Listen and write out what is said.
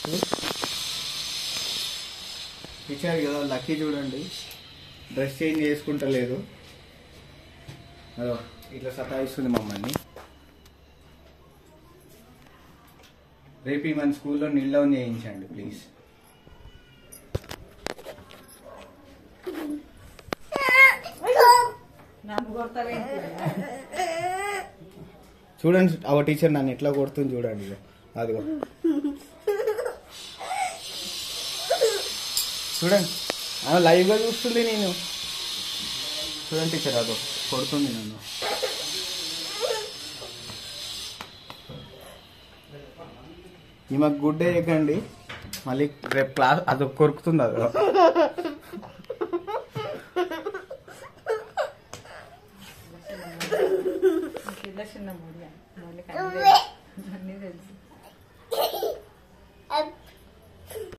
Teacher కదా lucky చూడండి dress change చేసుకుంటలేదు అదో ఇట్లా సతాయిస్తుంది మమ్మల్ని రేపు ఈ మన స్కూల్లో నీళ్ళ చేయించండి ప్లీజ్ నన్ను కొడతావేంటి చూడండి అవో టీచర్ నన్ను ఎట్లా కొడుతుంది చూడండి ఇగో. అదిగో చూడండి ఆమె లైవ్గా చూస్తుంది నేను చూడండి టీచర్ అదో కొడుతుంది నన్ను ఈమెకు గుడ్ వేయకండి మళ్ళీ రేపు క్లాస్ అది కొరుకుతుంది అదో కింద చిన్న మూడి మళ్ళీ అన్నీ తెలుసు